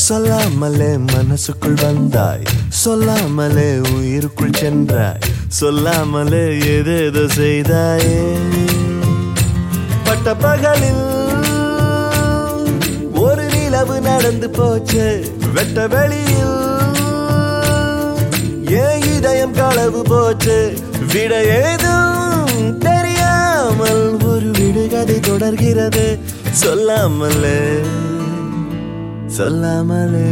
சொல்லாமலே மனசுக்குள் வந்தாய் சொல்லாமலே உயிருக்குள் சென்றாய் சொல்லாமலே ஏதேதோ செய்தாயே பட்ட பகலில் ஒரு நிலவு நடந்து போச்சு வெட்ட வெளியில் ஏன் இதயம் களவு போச்சு விட ஏதும் தெரியாமல் ஒரு விடுகதை தொடர்கிறது சொல்லாமலே சொல்லாமலே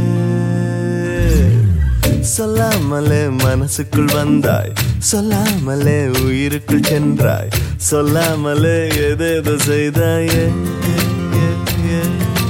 சொல்லாமலே மனசுக்குள் வந்தாய் சொல்லாமலே உயிருக்குள் சென்றாய் சொல்லாமலே எதேதோ செய்தாயே ஏ, ஏ, ஏ.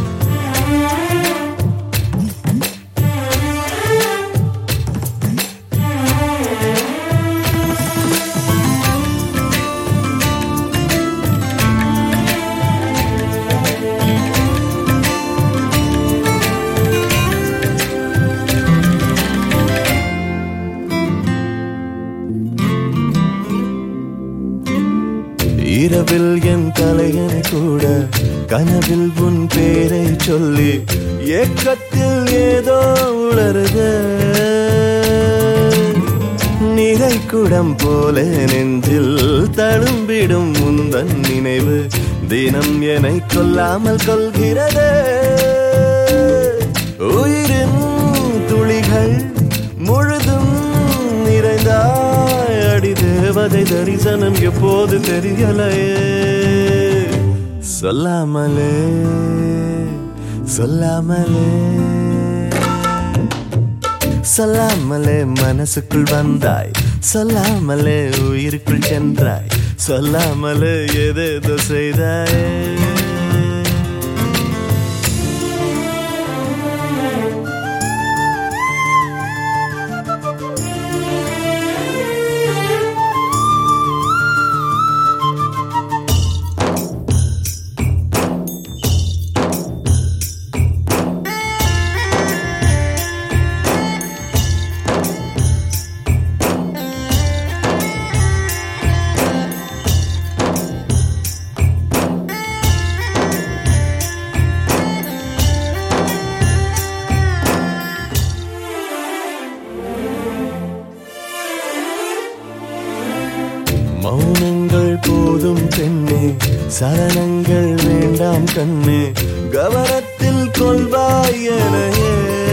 இரவில் என் தலையணை கூட கனவில் உன் பேரை சொல்லி ஏக்கத்தில் ஏதோ உளருது நிறை குடம் போல நெஞ்சில் தழும்பிடும் முந்தன் நினைவு தினம் என்னை கொல்லாமல் கொள்கிறது உயிரின் துளிகள் முழுதும் நிறைந்தாய் அடி தேவதை தரிசனம் எப்போது தெரியலையே சொல்லாமலே சொல்லாமலே சொல்லாமலே மனசுக்குள் வந்தாய் சொல்லாமலே உயிருக்குள் சென்றாய் சொல்லாமலே ஏதேதோ செய்தாயே மௌனங்கள் போதும் பெண்ணே சரணங்கள் வேண்டாம் கண்ணே கவனத்தில் கொள்வாய் எனையே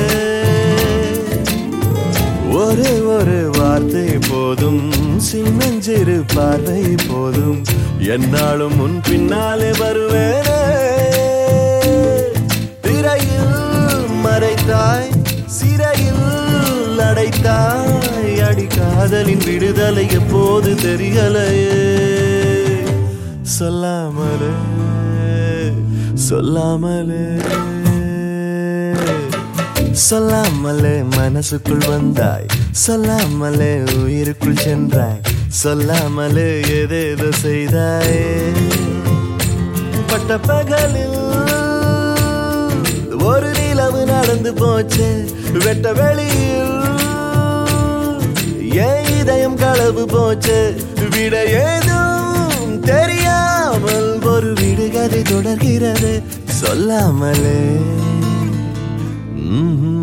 ஒரு ஒரு வார்த்தை போதும் சின்னஞ்சிறு பார்வை போதும் என்னாலும் முன் பின்னாலே வருவேனே திரையில் மறைத்தாய் சிறையில் அடைத்தாய் அடி காதலின் விடுதலை எப்போது தெரியலையே சொல்லாமலே சொல்லாமலே சொல்லாமலே மனசுக்குள் வந்தாய் சொல்லாமலே உயிருக்குள் சென்றாய் சொல்லாமலே ஏதேதோ செய்தாயே பட்ட பகலில் ஒரு நிலவு நடந்து போச்சு வெட்ட வெளியில் என் இதயம் களவு போச்சு விட ஏதும் தெரியாமல் ஒரு விடுகதை தொடர்கிறது சொல்லாமலே ம்ஹும்.